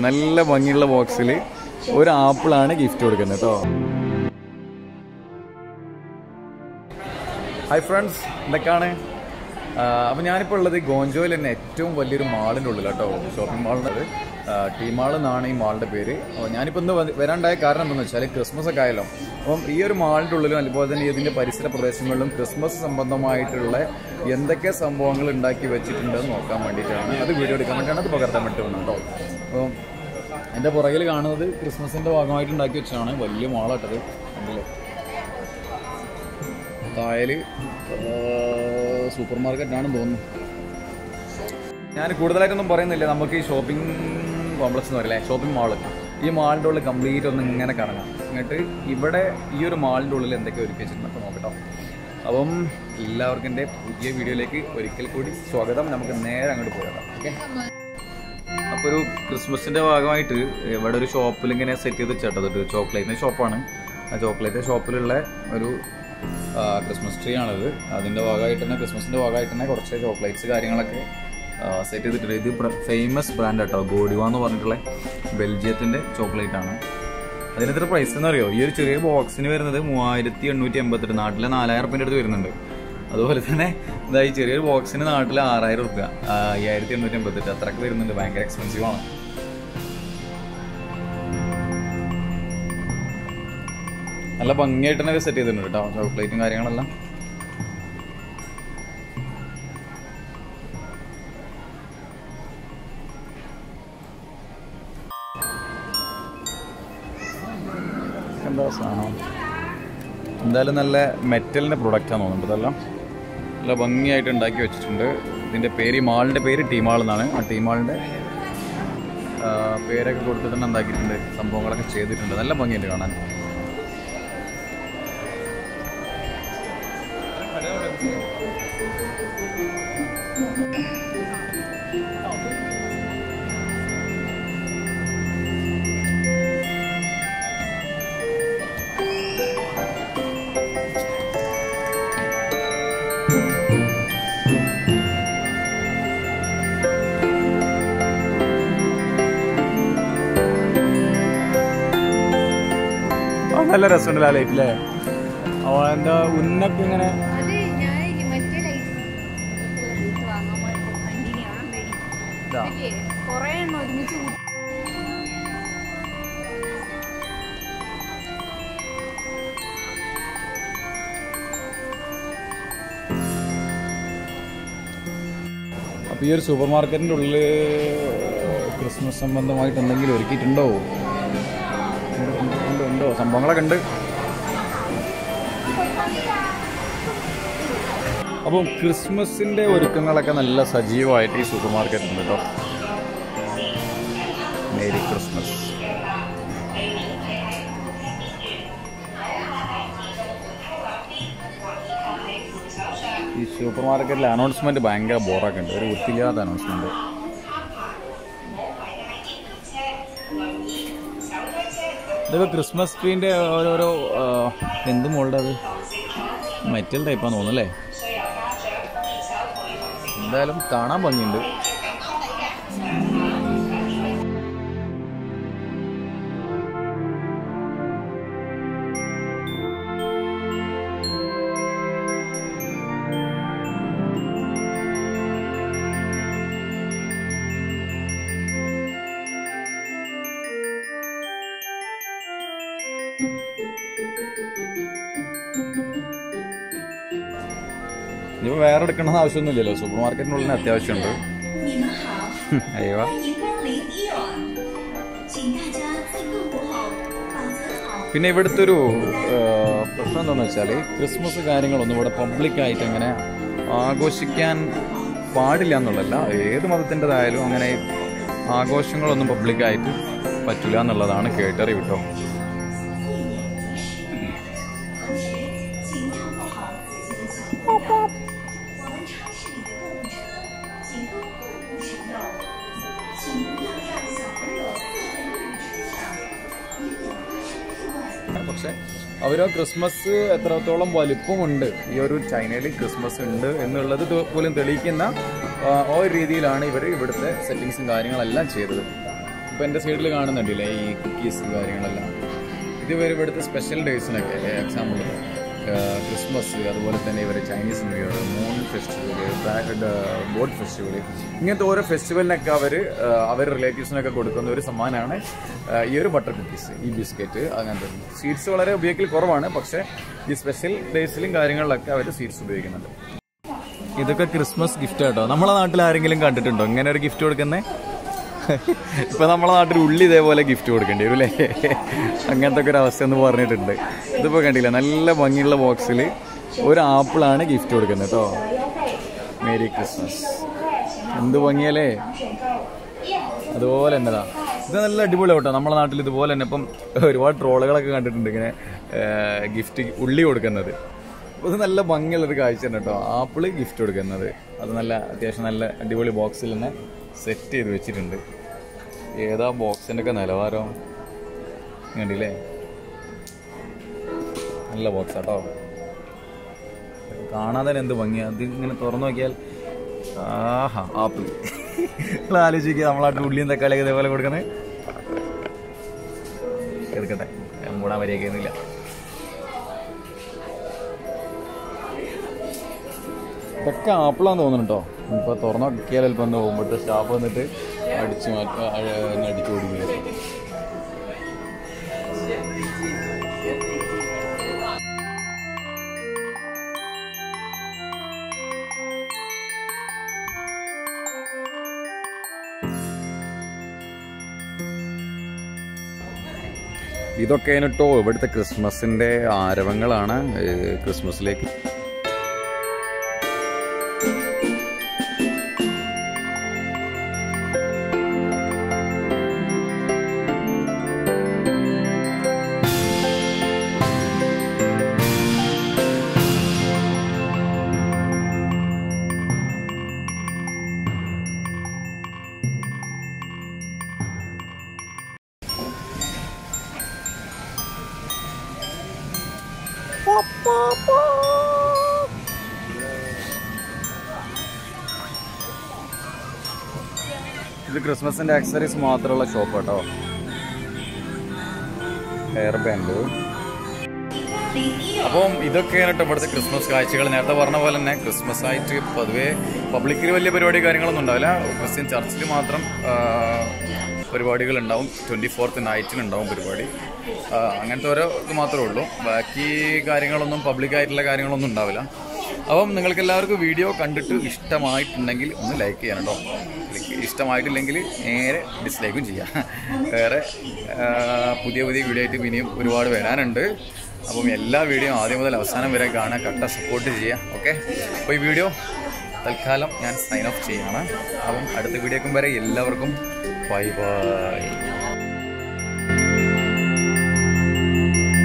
നല്ല ഭംഗിയുള്ള ബോക്സിൽ ഒരു ആപ്പിളാണ് ഗിഫ്റ്റ് കൊടുക്കുന്നത് കേട്ടോ ഹായ് ഫ്രണ്ട്സ് എന്തൊക്കെയാണ് അപ്പോൾ ഞാനിപ്പോൾ ഉള്ളത് ഗോഞ്ചോയിൽ തന്നെ ഏറ്റവും വലിയൊരു മാളിൻ്റെ ഉള്ളിൽ കേട്ടോ ഷോപ്പിംഗ് മാളിൻ്റെ ടീ മാൾ എന്നാണ് ഈ മാളിൻ്റെ പേര് അപ്പോൾ ഞാനിപ്പോൾ ഇന്ന് വന്ന് വരാണ്ടായ കാരണം എന്താണെന്ന് വെച്ചാൽ ക്രിസ്മസ് ഒക്കെ ആയല്ലോ അപ്പം ഈ ഒരു മാളിൻ്റെ ഉള്ളിലും അതുപോലെ തന്നെ ഇതിൻ്റെ പരിസര പ്രദേശങ്ങളിലും ക്രിസ്മസ് സംബന്ധമായിട്ടുള്ള എന്തൊക്കെ സംഭവങ്ങൾ ഉണ്ടാക്കി വെച്ചിട്ടുണ്ടെന്ന് നോക്കാൻ വേണ്ടിയിട്ടാണ് അത് വീഡിയോ എടുക്കാൻ വേണ്ടിയിട്ടാണ് അത് പകർത്താൻ വേണ്ടി വന്നത് കേട്ടോ അപ്പം എൻ്റെ പുറകിൽ കാണുന്നത് ക്രിസ്മസിൻ്റെ ഭാഗമായിട്ട് ഉണ്ടാക്കി വെച്ചതാണ് വലിയ മാളാട്ടത് കണ്ടില്ലേ തായല് സൂപ്പർ മാർക്കറ്റാണെന്ന് തോന്നുന്നു ഞാൻ കൂടുതലായിട്ടൊന്നും പറയുന്നില്ല നമുക്ക് ഈ ഷോപ്പിംഗ് കോംപ്ലക്സ് എന്ന് പറയില്ലേ ഷോപ്പിംഗ് മാള് ഈ മാളിൻ്റെ ഉള്ളിൽ കംപ്ലീറ്റ് ഒന്ന് ഇങ്ങനെ കറങ്ങാം എന്നിട്ട് ഇവിടെ ഈ ഒരു മാളിൻ്റെ ഉള്ളിൽ എന്തൊക്കെ ഒരുക്കി വെച്ചിട്ടുണ്ട് നോക്കട്ടോ അപ്പം എല്ലാവർക്കും എൻ്റെ പുതിയ വീഡിയോയിലേക്ക് ഒരിക്കൽ കൂടി സ്വാഗതം നമുക്ക് നേരെ അങ്ങോട്ട് പോകാം ഓക്കെ അപ്പോൾ ഒരു ക്രിസ്മസിൻ്റെ ഭാഗമായിട്ട് ഇവിടെ ഒരു ഷോപ്പിൽ ഇങ്ങനെ സെറ്റ് ചെയ്ത് വെച്ചിട്ടത് ഒരു ചോക്ലേറ്റിൻ്റെ ഷോപ്പാണ് ആ ചോക്ലേറ്റ് ഷോപ്പിലുള്ള ഒരു ആ, ക്രിസ്മസ് ട്രീ ആണിത് അതിൻ്റെ ഭാഗമായിട്ട് തന്നെ ക്രിസ്മസിൻ്റെ ഭാഗമായിട്ട് തന്നെ കുറച്ച് ചോക്ലേറ്റ്സ് കാര്യങ്ങളൊക്കെ സെറ്റ് ചെയ്തിട്ടുണ്ട് ഇത് ഫേമസ് ബ്രാൻഡ് കേട്ടോ ഗോഡിവ എന്ന് പറഞ്ഞിട്ടുള്ള ബെൽജിയത്തിൻ്റെ ചോക്ലേറ്റ് ആണ് അതിന് എത്ര പ്രൈസ് എന്നറിയോ ഈ ഒരു ചെറിയ ബോക്സിന് വരുന്നത് മൂവായിരത്തി എണ്ണൂറ്റി എൺപത്തെട്ട് നാട്ടിലെ നാലായിരം റുപ്യൻ്റെ അടുത്ത് വരുന്നുണ്ട് അതുപോലെ തന്നെ ഇതാ ഈ ചെറിയൊരു ബോക്സിന് നാട്ടിൽ ആറായിരം റുപ്യ അയ്യായിരത്തി എണ്ണൂറ്റി എൺപത്തെട്ട് അത്രക്ക് വരുന്നുണ്ട് ഭയങ്കര എക്സ്പെൻസീവ് ആണ് നല്ല ഭംഗിയായിട്ട് തന്നെ സെറ്റ് ചെയ്തിട്ടുണ്ട് കേട്ടോ ചോക്ലേറ്റും കാര്യങ്ങളെല്ലാം എന്താ സാധനം എന്തായാലും നല്ല മെറ്റലിൻ്റെ പ്രൊഡക്റ്റാണ് തോന്നുന്നുണ്ട് ഇതെല്ലാം നല്ല ഭംഗിയായിട്ട് ഉണ്ടാക്കി വെച്ചിട്ടുണ്ട് ഇതിൻ്റെ പേര് ഈ മാളിൻ്റെ പേര് ടീമാൾ എന്നാണ് ആ ടീമാളിൻ്റെ പേരൊക്കെ കൊടുത്തിട്ട് ഉണ്ടാക്കിയിട്ടുണ്ട് സംഭവങ്ങളൊക്കെ ചെയ്തിട്ടുണ്ട് നല്ല ഭംഗിയുണ്ട് കാണാൻ ആ, നല്ല രസമുണ്ടല്ലോ ആ ലൈറ്റില്ലേ എന്താ ഉന്നൊക്കെ ഇങ്ങനെ അത് ഞാൻ ഈ മറ്റേ ലൈറ്റ് ലൈറ്റ് വാങ്ങാൻ പോയപ്പോ കണ്ടിനി അവിടെ ഉണ്ടായി. ഇതാ. ഇതൊക്കെ കുറേ എണ്ണം ഒരുമിച്ച് കൂട്ടി അപ്പോൾ ഈ ഒരു സൂപ്പർ മാർക്കറ്റിൻ്റെ ഉള്ളിൽ ക്രിസ്മസ് സംബന്ധമായിട്ട് എന്തെങ്കിലും ഒരുക്കിയിട്ടുണ്ടോ ഉണ്ട്, ഉണ്ട്, ഉണ്ടോ സംഭവങ്ങളൊക്കെ ഉണ്ട് അപ്പം ക്രിസ്മസിൻ്റെ ഒരുക്കങ്ങളൊക്കെ നല്ല സജീവമായിട്ട് ഈ സൂപ്പർ മാർക്കറ്റുണ്ട് കേട്ടോ മേരി ക്രിസ്മസ് ഈ സൂപ്പർ മാർക്കറ്റിലെ അനൗൺസ്മെന്റ് ഭയങ്കര ബോറൊക്കെ ഉണ്ട് ഒരു വൃത്തിയില്ലാത്ത അനൗൺസ്മെന്റ് ഇതൊക്കെ ക്രിസ്മസ് ട്രീൻ്റെ ഓരോരോ ആ, എന്ത് മോളുടെ അത് മെറ്റൽ ടൈപ്പാന്ന് തോന്നുന്നു അല്ലേ എന്തായാലും കാണാൻ ഭംഗിയുണ്ട് ഇനിയിപ്പോൾ വേറെ എടുക്കണമെന്ന് ആവശ്യമൊന്നുമില്ലല്ലോ സൂപ്പർ മാർക്കറ്റിനുള്ളിൽ അത്യാവശ്യമുണ്ട് 你们好， അയ്യോ 欢迎光临伊尔，请大家在购物后保存好 പിന്നെ ഇവിടുത്തെ ഒരു ആ, പ്രശ്നം എന്താണെന്ന് വെച്ചാൽ ക്രിസ്മസ് കാര്യങ്ങളൊന്നും ഇവിടെ പബ്ലിക്കായിട്ട് അങ്ങനെ ആഘോഷിക്കാൻ പാടില്ല എന്നുള്ളതല്ല ഏത് മതത്തിൻ്റെതായാലും അങ്ങനെ ആഘോഷങ്ങളൊന്നും പബ്ലിക്കായിട്ട് പറ്റില്ല എന്നുള്ളതാണ് കേട്ടറിവ് കേട്ടോ 同时，请照顾好自己的小朋友。我们超市里的购物车，请多购物使用，请不要让小朋友坐在购物车上，以免发生意外。 പക്ഷെ അവർ ക്രിസ്മസ് എത്രത്തോളം വലിപ്പമുണ്ട് ഈ ഒരു ചൈനയിൽ ക്രിസ്മസ് ഉണ്ട് എന്നുള്ളത് തു- പോലും തെളിയിക്കുന്ന ആ, ആ ഒരു രീതിയിലാണ് ഇവർ ഇവിടുത്തെ സെറ്റിങ്സും കാര്യങ്ങളെല്ലാം ചെയ്തത് ഇപ്പം എൻ്റെ സൈഡിൽ കാണുന്നുണ്ടല്ലേ ഈ കുക്കീസ് കാര്യങ്ങളെല്ലാം ഇത് ഇവർ ഇവിടുത്തെ സ്പെഷ്യൽ ഡേയ്സിനൊക്കെ എക്സാമ്പിൾ ക്രിസ്മസ് അതുപോലെ തന്നെ ഇവർ Chinese New Year moon festival boat festival ഇങ്ങനത്തെ ഓരോ ഫെസ്റ്റിവലിനൊക്കെ അവർ അവർ റിലേറ്റീവ്സിനൊക്കെ കൊടുക്കുന്ന ഒരു സമ്മാനമാണ് ആ, ഈ ഒരു ബട്ടർ കുക്കീസ് ഈ ബിസ്ക്കറ്റ് അങ്ങനത്തെ സ്വീറ്റ്സ് വളരെ ഉപയോഗിക്കൽ കുറവാണ് പക്ഷേ ഈ സ്പെഷ്യൽ ഡേയ്സിലും കാര്യങ്ങളിലൊക്കെ അവർ സ്വീറ്റ്സ് ഉപയോഗിക്കുന്നുണ്ട് ഇതൊക്കെ ക്രിസ്മസ് ഗിഫ്റ്റ് കേട്ടോ നമ്മളെ നാട്ടിൽ ആരെങ്കിലും കണ്ടിട്ടുണ്ടോ ഇങ്ങനെ ഒരു ഗിഫ്റ്റ് കൊടുക്കുന്നേ ഇപ്പൊ നമ്മളെ നാട്ടിൽ ഉള്ളി ഇതേപോലെ ഗിഫ്റ്റ് കൊടുക്കേണ്ടി വരും അല്ലേ അങ്ങനത്തെ ഒക്കെ ഒരു അവസ്ഥ എന്ന് പറഞ്ഞിട്ടുണ്ട് ഇതിപ്പോ കണ്ടില്ല നല്ല ഭംഗിയുള്ള ബോക്സിൽ ഒരു ആപ്പിളാണ് ഗിഫ്റ്റ് കൊടുക്കുന്നത് കേട്ടോ മേരി ക്രിസ്മസ് എന്ത് ഭംഗിയല്ലേ അതുപോലെ എന്നതാ ഇത് നല്ല അടിപൊളി കേട്ടോ നമ്മളെ നാട്ടിൽ ഇതുപോലെ തന്നെ ഇപ്പം ഒരുപാട് ട്രോളുകളൊക്കെ കണ്ടിട്ടുണ്ട് ഇങ്ങനെ ഗിഫ്റ്റ് ഉള്ളി കൊടുക്കുന്നത് അപ്പോൾ ഇത് നല്ല ഭംഗിയുള്ളൊരു കാഴ്ച തന്നെ കേട്ടോ ആപ്പിള് ഗിഫ്റ്റ് കൊടുക്കുന്നത് അത് നല്ല അത്യാവശ്യം നല്ല അടിപൊളി ബോക്സിൽ തന്നെ സെറ്റ് ചെയ്ത് വെച്ചിട്ടുണ്ട് ഏതാ ബോക്സിൻ്റെ ഒക്കെ നിലവാരം കണ്ടില്ലേ നല്ല ബോക്സ് കേട്ടോ കാണാൻ തന്നെ എന്ത് ഭംഗിയാ അത് ഇങ്ങനെ തുറന്നു നോക്കിയാൽ ആഹാ ആപ്പിൾ നിങ്ങൾ ആലോചിക്കുക നമ്മളാട്ട് ഉള്ളിയും തക്കാളിയൊക്കെ ഇതേപോലെ കൊടുക്കുന്നത് എടുക്കട്ടെ മൂടാൻ വരികയൊന്നുമില്ല ഇതൊക്കെ ആപ്പിളാന്ന് തോന്നുന്നു കേട്ടോ ഇപ്പൊ തുറന്നു നോക്കിയാൽ ചിലപ്പോൾ ഒന്ന് പോകുമ്പോഴത്തെ സ്റ്റാഫ് വന്നിട്ട് അടിച്ചു മാറ്റി അടിച്ചു ഓടിക്കുക ഇതൊക്കെയാണ് കേട്ടോ ഇവിടുത്തെ ക്രിസ്മസിന്റെ ആരവങ്ങളാണ് ഏഹ് ക്രിസ്മസിലേക്ക് ഇത് ക്രിസ്മസിന്റെ ആക്സറീസ് മാത്രമുള്ള ഷോപ്പ് കേട്ടോ ഹെയർ ബാൻഡ് അപ്പം ഇതൊക്കെയാണ് കേട്ടോ ഇവിടുത്തെ ക്രിസ്മസ് കാഴ്ചകൾ നേരത്തെ പറഞ്ഞ പോലെ തന്നെ ക്രിസ്മസ് ആയിട്ട് പൊതുവേ പബ്ലിക്കിൽ വലിയ പരിപാടി കാര്യങ്ങളൊന്നും ഉണ്ടാവില്ല ക്രിസ്ത്യൻ ചർച്ചിൽ മാത്രം ആ, പരിപാടികൾ ഉണ്ടാവും ട്വൻറ്റി ഫോർത്ത് നൈറ്റിനുണ്ടാവും പരിപാടി ആ, അങ്ങനത്തെ ഓരോ ഇത് മാത്രമേ ഉള്ളൂ ബാക്കി കാര്യങ്ങളൊന്നും പബ്ലിക്കായിട്ടുള്ള കാര്യങ്ങളൊന്നും ഉണ്ടാവില്ല അപ്പം നിങ്ങൾക്ക് എല്ലാവർക്കും വീഡിയോ കണ്ടിട്ട് ഇഷ്ടമായിട്ടുണ്ടെങ്കിൽ ഒന്ന് ലൈക്ക് ചെയ്യണം കേട്ടോ Like ഇഷ്ടമായിട്ടില്ലെങ്കിൽ നേരെ ഡിസ്ലൈക്കും ചെയ്യാം വേറെ ആ, പുതിയ പുതിയ വീഡിയോ ആയിട്ട് ഇനിയും ഒരുപാട് വരാനുണ്ട് അപ്പം എല്ലാ വീഡിയോ ആദ്യം മുതൽ അവസാനം വരെ കാണാൻ കട്ട സപ്പോർട്ട് ചെയ്യാം ഓക്കെ അപ്പോൾ ഈ വീഡിയോ തൽക്കാലം ഞാൻ സൈൻ ഓഫ് ചെയ്യാണ് അപ്പം അടുത്ത വീഡിയോക്കും വരെ എല്ലാവർക്കും ബൈ ബൈ